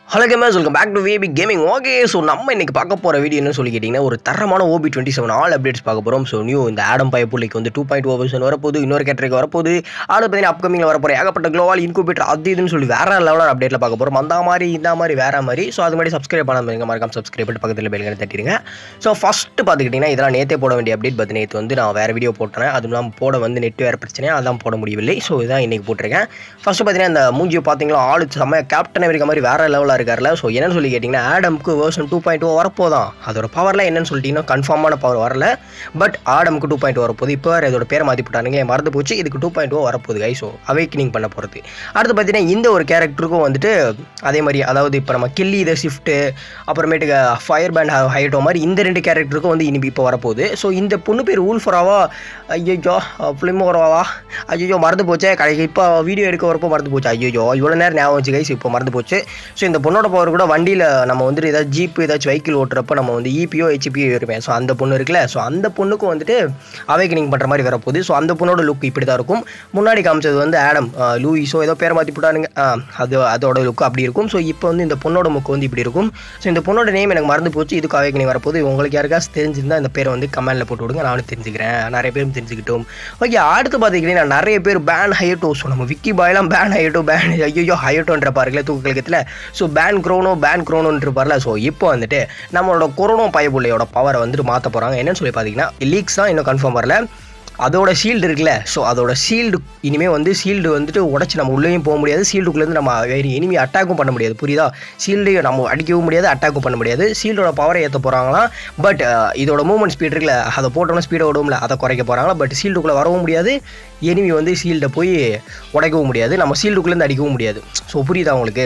hello gamers welcome back to வேபி gaming okay so நம்ம இன்னைக்கு பார்க்க போகிற வீடியோ என்ன சொல்லி கேட்டிங்கன்னா ஒரு தரமான OB twenty seven all updates பார்க்க போகிறோம் ஸோ நியூ இந்த ஆடம் பைப்புள்ளிக்கு வந்து டூ பாயிண்ட் ஓ வெர்ஷன் வரப்போகுது இன்னொரு கேட்டரிக்கு வரப்போகுது அது பார்த்தீங்கன்னா அப்கமிங்கில் வரப்போகிற ஏகப்பட்ட குளோவால் இன்குபேட்டர் அது இதுன்னு சொல்லி வேற லெவலில் அப்டேட்டில் பார்க்க போகிறோம் அந்த மாதிரி இந்த மாதிரி வேற மாதிரி ஸோ அது மாதிரி சப்ஸ்கிரைப் பண்ண மாதிரி மறக்காம சப்ஸ்கிரைப் பண்ணிட்டு பக்கத்தில் பெல்கனை தட்டிடுங்க ஸோ ஃபஸ்ட்டு பார்த்துக்கிட்டிங்கன்னா இதெல்லாம் நேற்றே போட வேண்டிய அப்டேட் பார்த்து நேற்று வந்து நான் வேறு வீடியோ போட்டேன் அதுவும் இல்லாமல் போட வந்து நெட் வேறு பிரச்சனை அதான் போட முடியவில்லை ஸோ இதான் இன்றைக்கி போட்டிருக்கேன் ஃபஸ்ட்டு பார்த்தீங்கன்னா இந்த மூஞ்சியை பார்த்தீங்களா ஆளு செம்ம கேப்டன் அமெரிக்கா மாதிரி வேறு லெவலாக இருக்கார்ல ஸோ என்னன்னு சொல்லி கேட்டிங்கன்னா ஆடம்க்கு வேர்ஷன் டூ பாயிண்ட் ஓ வரப்போதான் அதோட பவரில் என்னன்னு சொல்லிட்டீங்கன்னா கன்ஃபார்மான பவர் வரல பட் ஆடம்க்கு டூ பாயிண்ட் வரப்போகுது இப்போ வேறு இதோட பேரை மாற்றி போட்டானுங்களே மறந்து போச்சு இதுக்கு டூ பாயிண்ட் ஓ வரப்போகுது கை ஸோ அவேக்கனிங் பண்ண போகிறது அடுத்து பார்த்தீங்கன்னா இந்த ஒரு கேரக்டருக்கும் வந்துட்டு அதே மாதிரி அதாவது இப்போ நம்ம கில்லி த ஷிஃப்ட்டு அப்புறமேட்டுக்கு ஃபயர் பேண்ட் ஹைட்டோ மாதிரி இந்த ரெண்டு கேரக்டருக்கும் வந்து இனி இப்போ வரப்போகுது ஸோ இந்த பொண்ணு பேர் ஊல்ஃபராவா ஐயோ ஃபிலிமோராவா ஐயோ மறந்து போச்சே கடைக்கு இப்போ வீடியோ எடுக்க வரப்போ மறந்து போச்சு ஐயோ இவ்வளோ நேரம் ஞாபகம் வச்சு கைஸ் இப்போ மறந்து போச்சு ஸோ இந்த பொண்ணோட பவர் கூட வண்டியில் நம்ம வந்துட்டு ஏதாச்சும் ஜீப்பு ஏதாச்சும் வெஹிக்கிள் ஓட்டுறப்ப நம்ம வந்து இபிஓ ஹெச்பிஓ இருப்பேன் ஸோ அந்த பொண்ணு இருக்குல்ல ஸோ அந்த பொண்ணுக்கும் வந்துட்டு அவேக்கனிங் பண்ணுற மாதிரி வரப்போகுது ஸோ அந்த பொண்ணோட லுக் இப்படி தான் இருக்கும் முன்னாடி காமிச்சது வந்து ஆடம் லூயிஸோ ஏதோ பேர் மாற்றி போட்டானுங்க ஆ, அது அதோட லுக் அப்படி இருக்கும் ஸோ இப்போ வந்து இந்த பொண்ணோட முக்கு வந்து இப்படி இருக்கும் ஸோ இந்த பொண்ணோட நேம் எனக்கு மறந்து போச்சு இதுக்கு அவேக்கனிங் வரப்போகுது உங்களுக்கு யாருக்காச்சும் தெரிஞ்சிருந்தா இந்த பேரை வந்து கமெண்ட்டில் போட்டு விடுங்க நானும் தெரிஞ்சுக்கிறேன் நிறைய பேரும் தெரிஞ்சுக்கிட்டோம் ஓகே அடுத்து பார்த்தீங்கன்னா நிறைய பேர் பேன் ஹைட்டோ ஸோ நம்ம விக்கி பாயெல்லாம் பேன் ஹைட்டோ பேன் ஐயோ ஹைட்டோன்ற பாருங்களே தூக்கு கழகத்தில் ஸோ பேன் க்ரோனோ பேன் க்ரோனோன்னு இருப்பார்ல ஸோ இப்போ வந்துட்டு நம்மளோட கொரோனா பயபுள்ளையோட பவரை வந்துட்டு மாற்ற போகிறாங்க என்னன்னு சொல்லி பார்த்தீங்கன்னா லீக்ஸ் தான் இன்னும் கன்ஃபார்ம் வரல அதோட ஷீல்டு இருக்குல்ல ஸோ அதோட ஷீல்டு இனிமேல் வந்து ஷீல்டு வந்துட்டு உடச்சி நம்ம உள்ளேயும் போக முடியாது ஷீல்டுக்குள்ளேருந்து நம்ம வேறு இனிமே அட்டாக்கும் பண்ண முடியாது புரியுதா ஷீல்டு நம்ம அடிக்கவும் முடியாது அட்டாக்கும் பண்ண முடியாது ஷீல்டோட பவரை ஏற்ற போகிறாங்களாம் பட் இதோட மூவ்மெண்ட் ஸ்பீட் இருக்குல்ல அதை போட்டோம்னா ஸ்பீடை விடுவோம்ல அதை குறைக்க போகிறாங்களா பட் ஷீல்டுக்குள்ளே வரவும் முடியாது எனிமி வந்து ஷீல்டை போய் உடைக்கவும் முடியாது நம்ம ஷீல்டுக்குள்ளேருந்து அடிக்கவும் முடியாது ஸோ புரியுதா உங்களுக்கு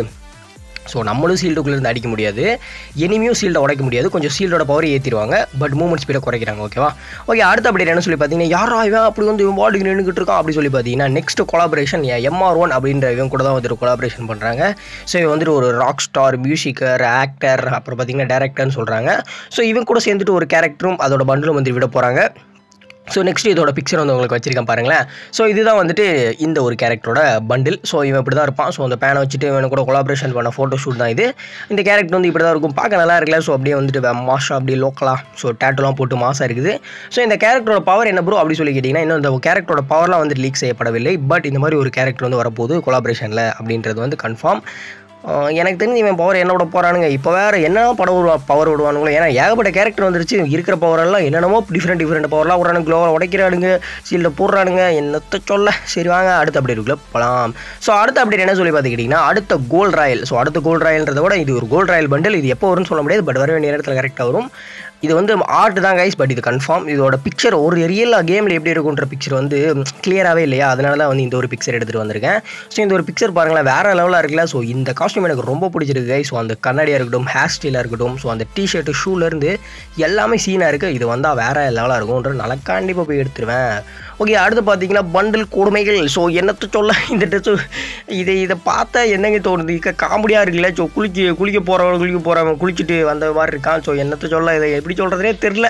ஸோ நம்மளும் ஷீல்டுக்குள்ளேருந்து அடிக்க முடியாது எனிமியும் ஷீல்டை உடைக்க முடியாது கொஞ்சம் ஷீல்டோட பவர் ஏற்றிடுவாங்க பட் மூவ்மெண்ட் ஸ்பீடை குறைக்கிறாங்க ஓகேவா ஓகே அடுத்த அப்படி என்ன சொல்லி பார்த்தீங்கன்னா யாரா இவன் அப்படி வந்து இவன் வார்டுக்கு நின்றுக்கிட்டு இருக்கான் அப்படி சொல்லி பார்த்தீங்கன்னா நெக்ஸ்ட் கொலாபரேஷன் எம்ஆர் ஒன் அப்படின்ற இவன் கூட தான் வந்துட்டு கொலாபரேஷன் பண்ணுறாங்க ஸோ இவன் வந்துட்டு ஒரு ராக் ஸ்டார் மியூசிக்கர் ஆக்டர் அப்புறம் பார்த்தீங்கன்னா டேரக்டர்னு சொல்கிறாங்க ஸோ இவன் கூட சேர்ந்துட்டு ஒரு கேரக்டரும் அதோட பண்டிலும் வந்து விட போகிறாங்க ஸோ நெக்ஸ்ட் இதோட பிக்சர் வந்து உங்களுக்கு வச்சிருக்கேன் பாருங்களேன் ஸோ இதுதான் வந்துட்டு இந்த ஒரு கேரக்டரோட பண்டில் ஸோ இவன் இப்படி தான் இருப்பான் ஸோ அந்த பேனை வச்சுட்டு இவனை கூட கொலாபரேஷன் பண்ண ஃபோட்டோ ஷூட் தான் இது இந்த கேரக்டர் வந்து இப்படி தான் இருக்கும் பார்க்க நல்லா இருக்குல்ல ஸோ அப்படியே வந்துட்டு மாஷா அப்படியே லோக்கலாக ஸோ டேட்டுலாம் போட்டு மாசாக இருக்குது ஸோ இந்த கேரக்டரோட பவர் என்ன ப்ரோ அப்படி சொல்லி கேட்டிங்கன்னா இன்னும் இந்த கேரக்டரோட பவர்லாம் வந்து லீக் செய்யப்படவில்லை பட் இந்த மாதிரி ஒரு கேரக்டர் வந்து வரப்போகுது கொலாபரேஷனில் அப்படின்றது வந்து கன்ஃபார்ம் ஆஹ் எனக்கு தெரிஞ்சு இவன் பவர் என்ன விட போகிறானுங்க இப்போ வேறு என்ன படம் விடுவா பவர் விடுவானுங்களோ ஏன்னா ஏகப்பட்ட கேரக்டர் வந்துருச்சு இருக்கிற பவர் எல்லாம் என்னென்னமோ டிஃப்ரெண்ட் டிஃப்ரெண்ட் பவர்லாம் விட்றானுங்க க்ளோவில் உடைக்கிறானுங்க சீல்டை போடுறானுங்க என்னத்த சொல்ல சரி வாங்க அடுத்த அப்டேட் இருக்குல்ல போகலாம் ஸோ அடுத்த அப்டேட் என்ன சொல்லி பார்த்துக்கிட்டிங்கன்னா அடுத்த கோல்ட் ராயல் ஸோ அடுத்த கோல்ட் ராயல்ன்றத விட இது ஒரு கோல்ட் ராயல் பண்டில் இது எப்போ வரும்னு சொல்ல முடியாது பட் வர வேண்டிய நேரத்தில் கரெக்டாக வரும் இது வந்து ஆர்ட் தான் கைஸ் பட் இது கன்ஃபார்ம் இதோட பிக்சர் ஒரு ரியல் கேமில் எப்படி இருக்குன்ற பிக்சர் வந்து கிளியராகவே இல்லையா அதனால தான் வந்து இந்த ஒரு பிக்சர் எடுத்துகிட்டு வந்திருக்கேன் ஸோ இந்த ஒரு பிக்சர் பாருங்களேன் வேறு லெவலாக இருக்குல்ல ஸோ இந்த காஸ்டியூம் எனக்கு ரொம்ப பிடிச்சிருக்கு கைஸ் ஸோ அந்த கண்ணாடியாக இருக்கட்டும் ஹேர் ஸ்டைலாக இருக்கட்டும் ஸோ அந்த டிஷர்ட்டு ஷூலேருந்து எல்லாமே சீனாக இருக்குது இது வந்தால் வேறு லெவலாக இருக்கும்ன்ற நான் கண்டிப்பாக போய் எடுத்துருவேன் ஓகே அடுத்து பார்த்தீங்கன்னா பண்டில் கொடுமைகள் ஸோ என்னத்த சொல்ல இந்த ட்ரெஸ்ஸு இதை இதை பார்த்தா என்னங்க தோணுது இக்க காமெடியாக இருக்குல்ல ஸோ குளிக்க குளிக்க போகிறவன் குளிக்க போகிறவன் குளிச்சுட்டு வந்த மாதிரி இருக்கான் ஸோ என்னத்த சொல்ல இதை எப்படி சொல்கிறதுனே தெரில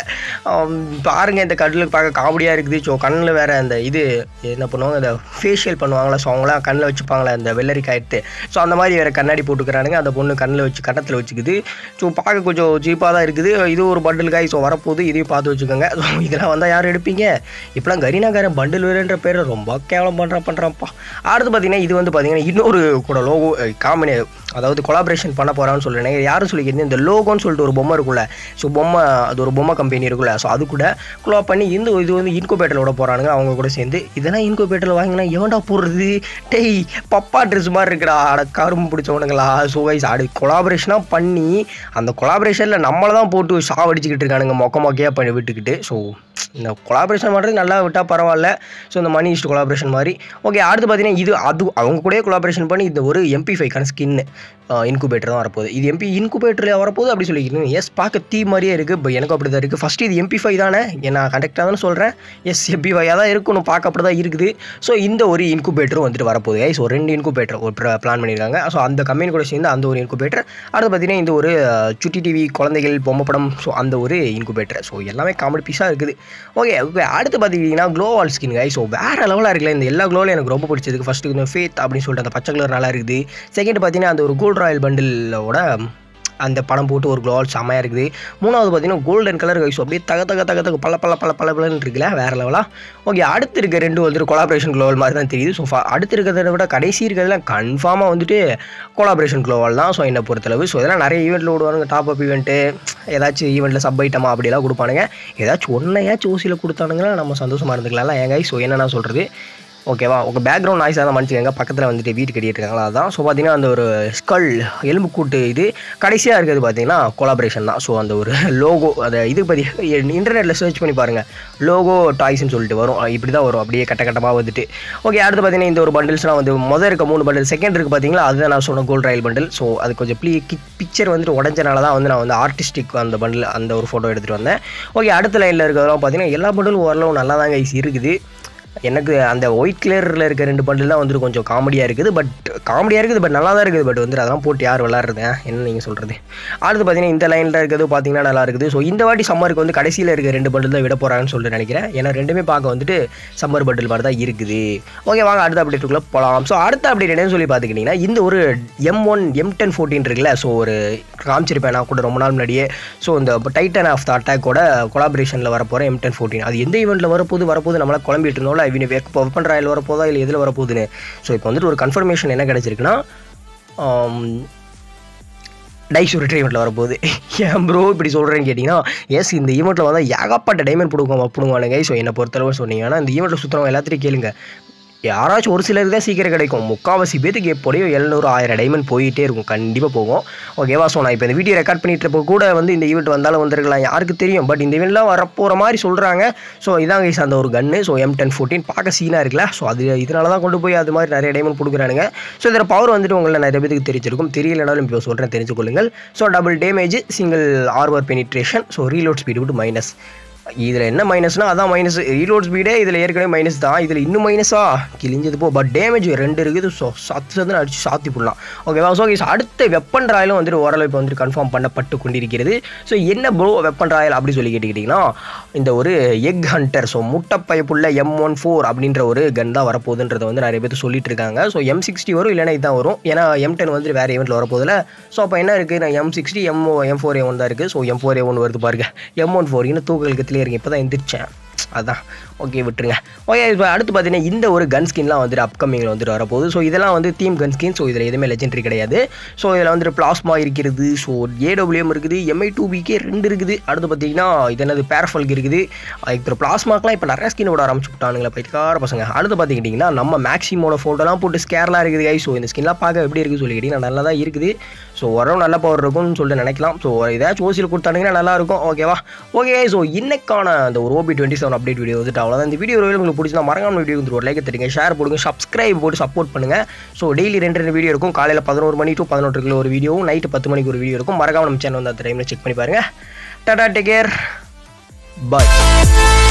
பாருங்க இந்த கடலுக்கு பார்க்க காமெடியாக இருக்குது ஸோ கண்ணில் வேறு அந்த இது என்ன பண்ணுவாங்க இந்த ஃபேஷியல் பண்ணுவாங்களா ஸோ அவங்களாம் கண்ணில் வச்சுப்பாங்களே அந்த வெள்ளரிக்காய் எடுத்து ஸோ அந்த மாதிரி வேறு கண்ணாடி போட்டுக்கிறானுங்க அந்த பொண்ணு கண்ணில் வச்சு கன்னத்தில் வச்சுக்குது ஸோ பார்க்க கொஞ்சம் சீப்பாக தான் இருக்குது இது ஒரு பண்டில் காய் ஸோ வரப்போகுது இதையும் பார்த்து வச்சுக்கோங்க ஸோ இதெல்லாம் வந்தால் யார் எடுப்பீங்க இப்போலாம் கரீனாக்காரன் பண்டில் வேறுன்ற பேர் ரொம்ப கேவலம் பண்ணுறான் பண்ணுறான்ப்பா அடுத்து பார்த்தீங்கன்னா இது வந்து பார்த்தீங்கன்னா இன்னொரு கூட லோகோ காமினி அதாவது கொலாபரேஷன் பண்ண போகிறான்னு சொல்கிறேன் யாரும் சொல்லிக்கிறது இந்த லோகோன்னு சொல்லிட்டு ஒரு பொம்மை இருக்குல்ல ஸோ பொம்மை அது ஒரு பொம்மை கம்பெனி இருக்குல்ல ஸோ அது கூட குளோ பண்ணி இந்த இது வந்து இன்குபேட்டரில் விட போகிறானுங்க அவங்க கூட சேர்ந்து இதெல்லாம் இன்குபேட்டரில் வாங்கினா எவன்டா போடுறது டேய் பப்பா ட்ரெஸ் மாதிரி இருக்குடா அட கரும்பு பிடிச்சவனுங்களா ஸோ வைஸ் அடி கொலாபரேஷனாக பண்ணி அந்த கொலாபரேஷனில் நம்மளை தான் போட்டு சாவடிச்சுக்கிட்டு இருக்கானுங்க மொக்க மொக்கையாக பண்ணி விட்டுக்கிட்டு ஸோ இந்த கொலாபரேஷன் பண்ணுறது நல்லா விட்டால் பரவாயில்ல ஸோ இந்த மணி இஸ்ட் கொலாபரேஷன் மாதிரி ஓகே அடுத்து பார்த்தீங்கன்னா இது அது அவங்க கூடயே கொலாபரேஷன் பண்ணி இந்த ஒரு எம்பி ஃபைக்கான ஸ்கின்னு இன்குபேட்டர் தான் வரப்போகுது இது எம்பி இன்குபேட்டரில் வரப்போகுது அப்படி சொல்லிக்கிறேன் எஸ் பார்க்க தீ மாதிரியே இருக்குது இப்போ எனக்கு அப்படி தான் இருக்குது ஃபஸ்ட்டு இது எம்பி ஃபைவ் தானே நான் கரெக்டாக தானே சொல்கிறேன் எஸ் எம்பி ஃபைவாக தான் இருக்கணும் பார்க்க அப்படி தான் இருக்குது ஸோ இந்த ஒரு இன்குபேட்டரும் வந்துட்டு வரப்போகுது ஸோ ரெண்டு இன்குபேட்டர் ஒரு பிளான் பண்ணியிருக்காங்க ஸோ அந்த கம்பெனி கூட சேர்ந்து அந்த ஒரு இன்குபேட்டர் அடுத்து பார்த்தீங்கன்னா இந்த ஒரு அஹ், சுட்டி டிவி குழந்தைகள் பொம்மை படம் ஸோ அந்த ஒரு இன்குபேட்டர் ஸோ எல்லாமே காமெடி பீஸாக இருக்குது ஓகே ஓகே அடுத்து பார்த்துக்கிட்டிங்கன்னா க்ளோவால் ஸ்கின் கை ஸோ வேறு லெவலாக இருக்குல்ல இந்த எல்லா க்ளோவில் எனக்கு ரொம்ப பிடிச்சதுக்கு ஃபஸ்ட்டு இந்த ஃபேத் அப்படின்னு சொல்லிட்டு அந்த பச்சை கலர் நல்லா இருக்குது செகண்ட் பார்த்தீங்கன்னா அந்த ஒரு ஒரு கோல்ட் ராயல் பண்டிலோட அந்த படம் போட்டு ஒரு க்ளோவல் செம்மையாக இருக்குது மூணாவது பார்த்தீங்கன்னா கோல்டன் கலர் கைஸ் அப்படியே தக தக தக தக பல பல பல பல பலன்னு இருக்குல்ல வேறு லெவலாக ஓகே அடுத்து இருக்க ரெண்டு வந்துட்டு கொலாபரேஷன் க்ளோவல் மாதிரி தான் தெரியுது ஸோ அடுத்து இருக்கிறத விட கடைசி இருக்கிறதுலாம் கன்ஃபார்மாக வந்துட்டு கொலாபரேஷன் க்ளோவல் தான் ஸோ என்னை பொறுத்தளவு ஸோ இதெல்லாம் நிறைய ஈவெண்ட்டில் விடுவானுங்க டாப் அப் ஈவெண்ட்டு ஏதாச்சும் ஈவெண்ட்டில் சப் ஐட்டமா அப்படிலாம் கொடுப்பானுங்க ஏதாச்சும் ஒன்றையாச்சும் ஓசியில் கொடுத்தானுங்கன்னா நம்ம சந்தோஷமாக இருந்துக்கலாம்ல ஏன் கைஸ் ஸோ என்ன நான் சொல்கிறது ஓகேவா உங்கள் பேக்ரவுண்ட் நாய்ஸாக தான் மன்னிச்சுக்கங்க பக்கத்தில் வந்துட்டு வீட்டு கட்டிட்டு இருக்காங்களா அதான் ஸோ பார்த்தீங்கன்னா அந்த ஒரு ஸ்கல் எலும்புக்கூட்டு இது கடைசியாக இருக்கிறது பார்த்தீங்கன்னா கொலாபரேஷன் தான் ஸோ அந்த ஒரு லோகோ அதை இது பற்றி இன்டர்நெட்டில் சர்ச் பண்ணி பாருங்கள் லோகோ டாய்ஸ்னு சொல்லிட்டு வரும் இப்படி தான் வரும் அப்படியே கட்ட கட்டமாக வந்துட்டு ஓகே அடுத்து பார்த்தீங்கன்னா இந்த ஒரு பண்டில்ஸ்லாம் வந்து முதல் இருக்க மூணு பண்டில் செகண்ட் இருக்குது பார்த்தீங்களா அதுதான் நான் சொன்ன கோல்ட் ராயல் பண்டில் ஸோ அது கொஞ்சம் ப்ளீ பிக்சர் வந்துட்டு உடஞ்சனால தான் வந்து நான் வந்து ஆர்டிஸ்டிக் அந்த பண்டில் அந்த ஒரு ஃபோட்டோ எடுத்துகிட்டு வந்தேன் ஓகே அடுத்த லைனில் இருக்கிறதெல்லாம் பார்த்தீங்கன்னா எல்லா பண்டிலும் ஓரளவு நல்லா தான் கைஸ் இருக்குது எனக்கு அந்த ஒயிட் கிளியரில் இருக்க ரெண்டு பண்டில் தான் வந்துட்டு கொஞ்சம் காமெடியாக இருக்குது பட் காமெடியாக இருக்குது பட் நல்லா தான் இருக்குது பட் வந்து அதெல்லாம் போட்டு யார் விளாட்றது என்ன நீங்கள் சொல்கிறது அடுத்து பார்த்தீங்கன்னா இந்த லைனில் இருக்கிறது பார்த்தீங்கன்னா நல்லா இருக்குது ஸோ இந்த வாட்டி சம்மருக்கு வந்து கடைசியில் இருக்க ரெண்டு பண்டில் தான் விட போகிறாங்கன்னு சொல்லிட்டு நினைக்கிறேன் ஏன்னா ரெண்டுமே பார்க்க வந்துட்டு சம்மர் பண்டில் மாதிரி தான் இருக்குது ஓகே வாங்க அடுத்த அப்டேட்டுக்குள்ளே போகலாம் ஸோ அடுத்த அப்டேட் என்னன்னு சொல்லி பார்த்துக்கிட்டிங்கன்னா இந்த ஒரு M one M ten fourteen இருக்குல்ல ஸோ ஒரு காமிச்சிருப்பேன் நான் கூட ரொம்ப நாள் முன்னாடியே ஸோ இந்த டைட்டன் ஆஃப் த அட்டாக்கோட கொலாபரேஷனில் வரப்போகிற எம் டென் ஃபோர்டீன் அது எந்த ஈவெண்ட்டில் வரப்போது வரப்போது நம்மளால் குழம்பிட்டு இருந்தோம்ல இவனு வெப்ப வெப்பன் ராயல் வரப்போதா இல்லை எதில் வரப்போகுதுன்னு ஸோ இப்போ வந்துட்டு ஒரு கன்ஃபர்மேஷன் என்ன கிடச்சிருக்குன்னா டைஸ் ஒரு ஈவெண்ட்டில் வரப்போகுது ஏன் ப்ரோ இப்படி சொல்கிறேன்னு கேட்டிங்கன்னா எஸ் இந்த ஈவெண்ட்டில் வந்தால் ஏகப்பட்ட டைமண்ட் கொடுக்கும் அப்படிங்குவானுங்க ஸோ என்னை பொறுத்தளவு சொன்னீங்கன்னா இந்த ஈவெண்ட்டில் சுற்றுறவங்க எல்லாத்தையும் கேளுங்க யாராச்சும் ஒரு சிலருக்கு தான் சீக்கிரம் கிடைக்கும் முக்கால்வாசி பேத்துக்கு எப்படியோ எழுநூறு ஆயிரம் டைமண்ட் போயிட்டே இருக்கும் கண்டிப்பாக போகும் ஓகேவா ஸோ நான் இப்போ இந்த வீடியோ ரெக்கார்ட் பண்ணிட்டு இருப்ப கூட வந்து இந்த ஈவெண்ட் வந்தாலும் வந்திருக்கலாம் யாருக்கு தெரியும் பட் இந்த ஈவெண்ட்லாம் வரப்போகிற மாதிரி சொல்கிறாங்க ஸோ இதான் கைஸ் அந்த ஒரு கன்று ஸோ எம் டென் ஃபோர்டீன் பார்க்க சீனாக இருக்குல்ல ஸோ அது இதனால தான் கொண்டு போய் அது மாதிரி நிறைய டைமண்ட் கொடுக்குறானுங்க ஸோ இதில் பவர் வந்துட்டு உங்களை நிறைய பேருக்கு தெரிஞ்சிருக்கும் தெரியலனாலும் இப்போ சொல்கிறேன் தெரிஞ்சுக்கொள்ளுங்கள் ஸோ டபுள் டேமேஜ் சிங்கிள் ஆர்வர் பெனிட்ரேஷன் ஸோ ரீலோட் ஸ்பீடு விட்டு மைனஸ் இதில் என்ன மைனஸ்னால் அதான் மைனஸ் ரீலோட் ஸ்பீடே இதில் ஏற்கனவே மைனஸ் தான் இதில் இன்னும் மைனஸா கிழிஞ்சது போ பட் டேமேஜ் ரெண்டு இருக்குது ஸோ சத்து சத்துன்னு அடிச்சு சாத்தி போடலாம் ஓகேவா ஸோ ஸோ அடுத்த வெப்பன் ராயலும் வந்துட்டு ஓரளவு இப்போ வந்துட்டு கன்ஃபார்ம் பண்ணப்பட்டு கொண்டிருக்கிறது ஸோ என்ன ப்ரோ வெப்பன் ராயல் அப்படி சொல்லி கேட்டுக்கிட்டிங்கன்னா இந்த ஒரு எக் ஹண்டர் ஸோ முட்டைப்பயப்புள்ள எம் ஒன் ஃபோர் அப்படின்ற ஒரு கன் தான் வரப்போகுதுன்றதை வந்து நிறைய பேர் சொல்லிட்டு இருக்காங்க ஸோ எம் சிக்ஸ்டி வரும் இல்லைனா இதுதான் வரும் ஏன்னா எம் டென் வந்துட்டு வேறு ஈவெண்ட்டில் வரப்போதில்ல ஸோ அப்போ என்ன இருக்குது நான் M sixty M M four A one தான் இருக்குது so M four A one வருது பாருங்க எம் ஒன் ஃபோர் இன்னும் தூக்கலுக்கு இருக்கு இப்போ தான் எந்திரிச்சேன் அதான் ஓகே விட்டுருங்க ஓகே இப்போ அடுத்து பார்த்தீங்கன்னா இந்த ஒரு கன் ஸ்கின்லாம் வந்துட்டு அப்கமிங்கில் வந்துட்டு வரப்போகுது ஸோ இதெல்லாம் வந்து தீம் கன் ஸ்கின் ஸோ இதில் எதுவுமே லெஜெண்டரி கிடையாது ஸோ இதில் வந்துட்டு பிளாஸ்மா இருக்கிறது ஸோ ஏடபிள்யூஎம் இருக்குது எம்ஐ டூ பிகே ரெண்டு இருக்குது அடுத்து பார்த்தீங்கன்னா இது என்னது பேரஃபல்க் இருக்குது இப்போ பிளாஸ்மாக்கெலாம் இப்போ நிறைய ஸ்கின் விட ஆரம்பிச்சு விட்டானுங்களா பைத்தியக்கார பசங்க அடுத்து பார்த்துக்கிட்டிங்கன்னா நம்ம மேக்ஸிமோட ஃபோட்டோலாம் போட்டு ஸ்கேர்லாம் இருக்குது கை ஸோ இந்த ஸ்கின்லாம் பார்க்க எப்படி இருக்குது சொல்லி கேட்டிங்கன்னா நல்லா தான் இருக்குது ஸோ வரும் நல்ல பவர் இருக்கும்னு சொல்லிட்டு நினைக்கலாம் ஸோ ஏதாச்சும் ஓசியில் கொடுத்தானுங்கன்னா நல்லாயிருக்கும் ஓகேவா ஓகே ஸோ இன்னைக்கான அந்த ஒரு OB twenty seven update video வந்துட்டு அவ்வளோதான் இந்த வீடியோ உங்களுக்கு பிடிச்சிருந்தா மறக்காம வீடியோ வந்து ஒரு லைக் தருங்க ஷேர் போடுங்க சப்ஸ்கிரைப் போட்டு சப்போர்ட் பண்ணுங்க ஸோ டெய்லி ரெண்டு ரெண்டு வீடியோ இருக்கும் காலையில் பதினோரு மணி டு பதினொன்றுக்குள்ள ஒரு வீடியோவும் நைட்டு பத்து மணிக்கு ஒரு வீடியோ இருக்கும் மறக்காம நம்ம சேனல் வந்து அந்த டைமில் செக் பண்ணி பாருங்க டாடா டேக் கேர் பாய்